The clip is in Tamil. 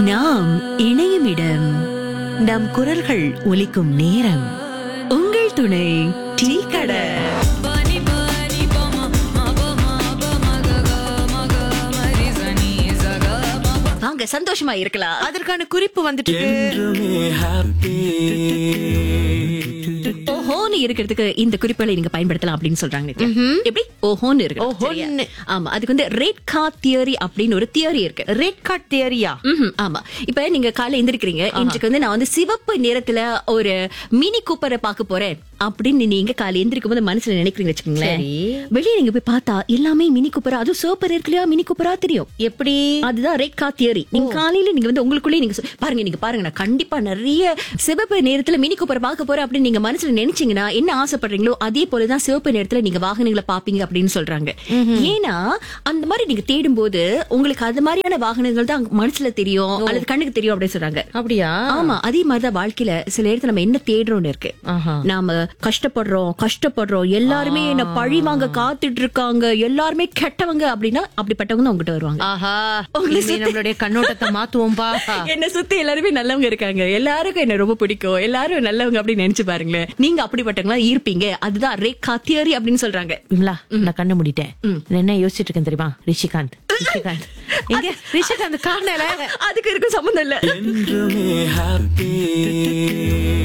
நாம் இணையும் இடம் நம் குரல்கள் ஒலிக்கும் நேரம் உங்கள் துணை டீ கடை வாங்க சந்தோஷமா இருக்கலாம் அதற்கான குறிப்பு வந்துட்டு என்றுமே happy. ஓஹோன்னு இருக்கிறதுக்கு இந்த குறிப்புகளை நீங்க பயன்படுத்தலாம் அப்படின்னு சொல்றாங்க நித்யா. எப்படி ஓஹோன்னு இருக்கு ஓஹோன்னு. ஆமா அதுக்கு வந்து ரேட் கா தியரி அப்படின்னு ஒரு தியரி இருக்கு ரெட் கார்ட் தியரியா ம்ஹும், ஆமா இப்ப நீங்க காலைல எந்திரிக்கிறீங்க இன்றைக்கு வந்து நான் வந்து சிவப்பு நிறத்துல ஒரு மினி கூப்பரை பார்க்க போறேன் அப்படின்னு நீங்க காலை எந்திரிக்கும் போது மனசுல நினைக்கிறீங்க வச்சுக்கோங்களேன் சரி. வெளியே நீங்க போய் பார்த்தா எல்லாமே மினி கூப்பரா அதுவும் சோப்பர் இருக்குல்லையா மினி கூப்பரா தெரியும் எப்படி அதுதான் ரெட் கா தியரி நீங்க காலையில நீங்க வந்து உங்களுக்குள்ளே நீங்க சொ- பாருங்க நீங்க பாருங்க நான் கண்டிப்பா நிறைய சிவப்பு நேரத்துல மினி கூப்பர் பார்க்க போறேன் அப்படின்னு நீங்க மனசுல நினைச்சீங்கன்னா என்ன ஆசைப்படுறீங்களோ அதே போலதான் சிவப்பு நேரத்துல நீங்க வாகனங்களை பாப்பீங்க அப்படின்னு சொல்றாங்க ஏன்னா அந்த மாதிரி நீங்க தேடும் போது உங்களுக்கு அது மாதிரியான வாகனங்கள் தான் மனசுல தெரியும் அல்லது கண்ணுக்கு தெரியும் அப்படின்னு சொல்றாங்க அப்படியா ஆமா அதே மாதிரிதான் வாழ்க்கையில சில இடத்துல நம்ம என்ன தேடுறோம்னு இருக்கு ஆஹா. நாம கஷ்டப்படுறோம் கஷ்டப்படுறோம் எல்லாருமே என்ன பழி வாங்க காத்துட்டு இருக்காங்க எல்லாருமே கெட்டவங்க அப்படின்னா அப்படிப்பட்டவங்க தான் உங்ககிட்ட வருவாங்க ஆஹா உங்களை இனிமே நம்மளுடைய கண்ணோட்டத்தை மாத்துவோம்பா என்ன சுத்தி எல்லாருமே நல்லவங்க இருக்காங்க எல்லாருக்கும் என்ன ரொம்ப பிடிக்கும் எல்லாரும் நல்லவங்க அப்படின்னு நினைச்சு பாருங்களேன் நீங்க அப்படிப்பட்டவங்களா இருப்பீங்க அதுதான் ரேகா தியரி அப்படின்னு சொல்றாங்க விமலா நான் கண்ணு மூடிட்டேன் நான் என்ன யோசிச்சுட்டு இருக்கேன் தெரியுமா ரிஷிகாந்த் ரிஷிகாந்த் எங்க ரிஷிகாந்த் காணல அதுக்கு இருக்கும் சம்மந்தம் இல்ல என்றுமே happy.